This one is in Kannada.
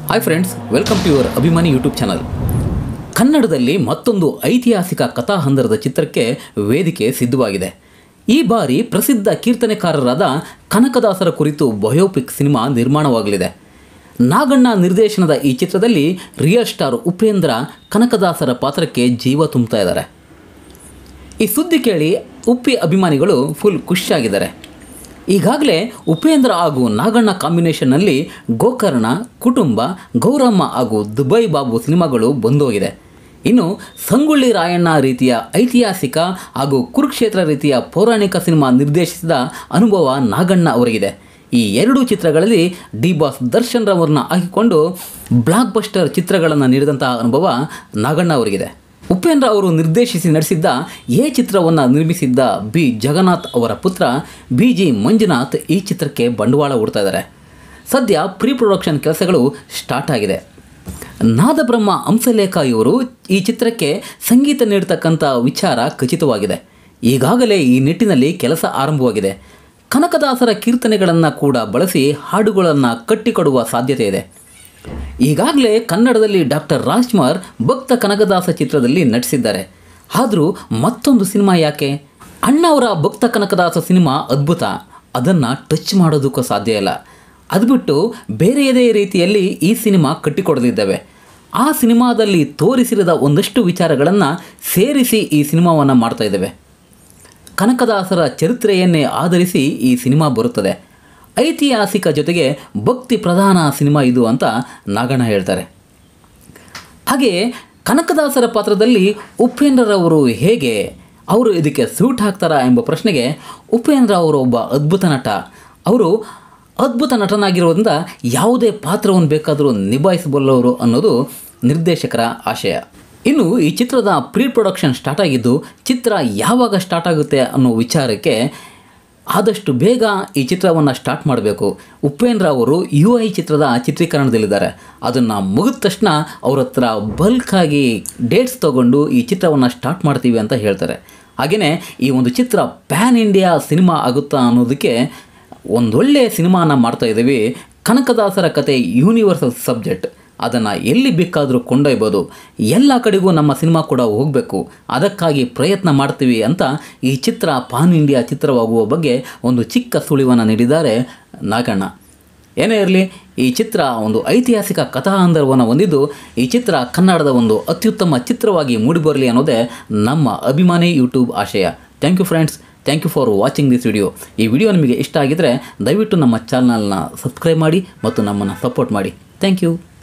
hi friends welcome to your Abhimani YouTube channel ಕನ್ನಡದಲ್ಲಿ ಮತ್ತೊಂದು ಐತಿಹಾಸಿಕ ಕಥಾಹಂದರದ ಚಿತ್ರಕ್ಕೆ ವೇದಿಕೆ ಸಿದ್ಧವಾಗಿದೆ ಈ ಬಾರಿ ಪ್ರಸಿದ್ಧ ಕೀರ್ತನೆಕಾರರಾದ ಕನಕದಾಸರ ಕುರಿತು ಬಯೋಪಿಕ್ ಸಿನಿಮಾ ನಿರ್ಮಾಣವಾಗಲಿದೆ ನಾಗಣ್ಣ ನಿರ್ದೇಶನದ ಈ ಚಿತ್ರದಲ್ಲಿ ರಿಯಲ್ ಸ್ಟಾರ್ ಉಪೇಂದ್ರ ಕನಕದಾಸರ ಪಾತ್ರಕ್ಕೆ ಜೀವ ತುಂಬ್ತಾ ಇದ್ದಾರೆ ಈ ಸುದ್ದಿ ಕೇಳಿ ಉಪ್ಪಿ ಅಭಿಮಾನಿಗಳು ಫುಲ್ ಖುಷಿಯಾಗಿದ್ದಾರೆ ಈಗಾಗಲೇ ಉಪೇಂದ್ರ ಹಾಗೂ ನಾಗಣ್ಣ ಕಾಂಬಿನೇಷನ್ನಲ್ಲಿ ಗೋಕರ್ಣ ಕುಟುಂಬ ಗೌರಮ್ಮ ಹಾಗೂ ದುಬೈ ಬಾಬು ಸಿನಿಮಾಗಳು ಬಂದೋಗಿದೆ ಇನ್ನು ಸಂಗೊಳ್ಳಿ ರಾಯಣ್ಣ ರೀತಿಯ ಐತಿಹಾಸಿಕ ಹಾಗೂ ಕುರುಕ್ಷೇತ್ರ ರೀತಿಯ ಪೌರಾಣಿಕ ಸಿನಿಮಾ ನಿರ್ದೇಶಿಸಿದ ಅನುಭವ ನಾಗಣ್ಣ ಅವರಿಗಿದೆ ಈ ಎರಡೂ ಚಿತ್ರಗಳಲ್ಲಿ ಡಿ ಬಾಸ್ ದರ್ಶನ್ ರವರನ್ನ ಹಾಕಿಕೊಂಡು ಬ್ಲಾಕ್ ಬಸ್ಟರ್ ಚಿತ್ರಗಳನ್ನು ನೀಡಿದಂತಹ ಅನುಭವ ನಾಗಣ್ಣ ಅವರಿಗಿದೆ ಉಪೇಂದ್ರ ಅವರು ನಿರ್ದೇಶಿಸಿ ನಡೆಸಿದ್ದ ಎ ಚಿತ್ರವನ್ನು ನಿರ್ಮಿಸಿದ್ದ ಬಿ ಜಗನ್ನಾಥ್ ಅವರ ಪುತ್ರ ಬಿ ಜಿ ಮಂಜುನಾಥ್ ಈ ಚಿತ್ರಕ್ಕೆ ಬಂಡವಾಳ ಹೂಡ್ತಾ ಇದ್ದಾರೆ ಸದ್ಯ ಪ್ರೀ ಪ್ರೊಡಕ್ಷನ್ ಕೆಲಸಗಳು ಸ್ಟಾರ್ಟ್ ಆಗಿದೆ ನಾದಬ್ರಹ್ಮ ಹಂಸಲೇಖ ಇವರು ಈ ಚಿತ್ರಕ್ಕೆ ಸಂಗೀತ ನೀಡತಕ್ಕಂಥ ವಿಚಾರ ಖಚಿತವಾಗಿದೆ ಈಗಾಗಲೇ ಈ ನಿಟ್ಟಿನಲ್ಲಿ ಕೆಲಸ ಆರಂಭವಾಗಿದೆ ಕನಕದಾಸರ ಕೀರ್ತನೆಗಳನ್ನು ಕೂಡ ಬಳಸಿ ಹಾಡುಗಳನ್ನು ಕಟ್ಟಿಕೊಡುವ ಸಾಧ್ಯತೆ ಇದೆ ಈಗಾಗಲೇ ಕನ್ನಡದಲ್ಲಿ ಡಾಕ್ಟರ್ ರಾಜ್ಕುಮಾರ್ ಭಕ್ತ ಕನಕದಾಸ ಚಿತ್ರದಲ್ಲಿ ನಟಿಸಿದ್ದಾರೆ ಆದರೂ ಮತ್ತೊಂದು ಸಿನಿಮಾ ಯಾಕೆ ಅಣ್ಣವರ ಭಕ್ತ ಕನಕದಾಸ ಸಿನಿಮಾ ಅದ್ಭುತ ಅದನ್ನು ಟಚ್ ಮಾಡೋದಕ್ಕೂ ಸಾಧ್ಯ ಇಲ್ಲ ಅದು ಬಿಟ್ಟು ಬೇರೆಯದೇ ರೀತಿಯಲ್ಲಿ ಈ ಸಿನಿಮಾ ಕಟ್ಟಿಕೊಡಲಿದ್ದಾವೆ ಆ ಸಿನಿಮಾದಲ್ಲಿ ತೋರಿಸಿರದ ಒಂದಷ್ಟು ವಿಚಾರಗಳನ್ನು ಸೇರಿಸಿ ಈ ಸಿನಿಮಾವನ್ನು ಮಾಡ್ತಾ ಇದ್ದೇವೆ ಕನಕದಾಸರ ಚರಿತ್ರೆಯನ್ನೇ ಆಧರಿಸಿ ಈ ಸಿನಿಮಾ ಬರುತ್ತದೆ ಐತಿಹಾಸಿಕ ಜೊತೆಗೆ ಭಕ್ತಿ ಪ್ರಧಾನ ಸಿನಿಮಾ ಇದು ಅಂತ ನಾಗಣ್ಣ ಹೇಳ್ತಾರೆ ಹಾಗೆಯೇ ಕನಕದಾಸರ ಪಾತ್ರದಲ್ಲಿ ಉಪೇಂದ್ರರವರು ಹೇಗೆ ಅವರು ಇದಕ್ಕೆ ಸೂಟ್ ಹಾಕ್ತಾರಾ ಎಂಬ ಪ್ರಶ್ನೆಗೆ ಉಪೇಂದ್ರ ಅವರು ಒಬ್ಬ ಅದ್ಭುತ ನಟ ಅವರು ಅದ್ಭುತ ನಟನಾಗಿರೋದ್ರಿಂದ ಯಾವುದೇ ಪಾತ್ರವನ್ನು ಬೇಕಾದರೂ ನಿಭಾಯಿಸಬಲ್ಲವರು ಅನ್ನೋದು ನಿರ್ದೇಶಕರ ಆಶಯ ಇನ್ನು ಈ ಚಿತ್ರದ ಪ್ರೀ ಪ್ರೊಡಕ್ಷನ್ ಸ್ಟಾರ್ಟ್ ಆಗಿದ್ದು ಚಿತ್ರ ಯಾವಾಗ ಸ್ಟಾರ್ಟ್ ಆಗುತ್ತೆ ಅನ್ನೋ ವಿಚಾರಕ್ಕೆ ಆದಷ್ಟು ಬೇಗ ಈ ಚಿತ್ರವನ್ನು ಸ್ಟಾರ್ಟ್ ಮಾಡಬೇಕು ಉಪೇಂದ್ರ ಅವರು ಯು ಐ ಚಿತ್ರದ ಚಿತ್ರೀಕರಣದಲ್ಲಿದ್ದಾರೆ ಅದನ್ನು ಮುಗಿದ ತಕ್ಷಣ ಅವ್ರ ಹತ್ರ ಬಲ್ಕಾಗಿ ಡೇಟ್ಸ್ ತೊಗೊಂಡು ಈ ಚಿತ್ರವನ್ನು ಸ್ಟಾರ್ಟ್ ಮಾಡ್ತೀವಿ ಅಂತ ಹೇಳ್ತಾರೆ ಹಾಗೆಯೇ ಈ ಒಂದು ಚಿತ್ರ ಪ್ಯಾನ್ ಇಂಡಿಯಾ ಸಿನಿಮಾ ಆಗುತ್ತಾ ಅನ್ನೋದಕ್ಕೆ ಒಂದೊಳ್ಳೆಯ ಸಿನಿಮಾನ ಮಾಡ್ತಾ ಇದ್ದೀವಿ ಕನಕದಾಸರ ಕತೆ ಯೂನಿವರ್ಸಲ್ ಸಬ್ಜೆಕ್ಟ್ ಅದನ್ನು ಎಲ್ಲಿ ಬೇಕಾದರೂ ಕೊಂಡೊಯ್ಬೋದು ಎಲ್ಲ ಕಡೆಗೂ ನಮ್ಮ ಸಿನಿಮಾ ಕೂಡ ಹೋಗಬೇಕು ಅದಕ್ಕಾಗಿ ಪ್ರಯತ್ನ ಮಾಡ್ತೀವಿ ಅಂತ ಈ ಚಿತ್ರ ಪಾನ್ ಇಂಡಿಯಾ ಚಿತ್ರವಾಗುವ ಬಗ್ಗೆ ಒಂದು ಚಿಕ್ಕ ಸುಳಿವನ್ನು ನೀಡಿದ್ದಾರೆ ನಾಗಣ್ಣ ಏನೇ ಇರಲಿ ಈ ಚಿತ್ರ ಒಂದು ಐತಿಹಾಸಿಕ ಕಥಾಂಧರವನ್ನು ಹೊಂದಿದ್ದು ಈ ಚಿತ್ರ ಕನ್ನಡದ ಒಂದು ಅತ್ಯುತ್ತಮ ಚಿತ್ರವಾಗಿ ಮೂಡಿಬರಲಿ ಅನ್ನೋದೇ ನಮ್ಮ ಅಭಿಮಾನಿ ಯೂಟ್ಯೂಬ್ ಆಶಯ thank you friends thank you for watching this video ಈ ವಿಡಿಯೋ ನಿಮಗೆ ಇಷ್ಟ ಆಗಿದ್ದರೆ ದಯವಿಟ್ಟು ನಮ್ಮ ಚಾನಲ್ನ ಸಬ್ಸ್ಕ್ರೈಬ್ ಮಾಡಿ ಮತ್ತು ನಮ್ಮನ್ನು ಸಪೋರ್ಟ್ ಮಾಡಿ ಥ್ಯಾಂಕ್ ಯು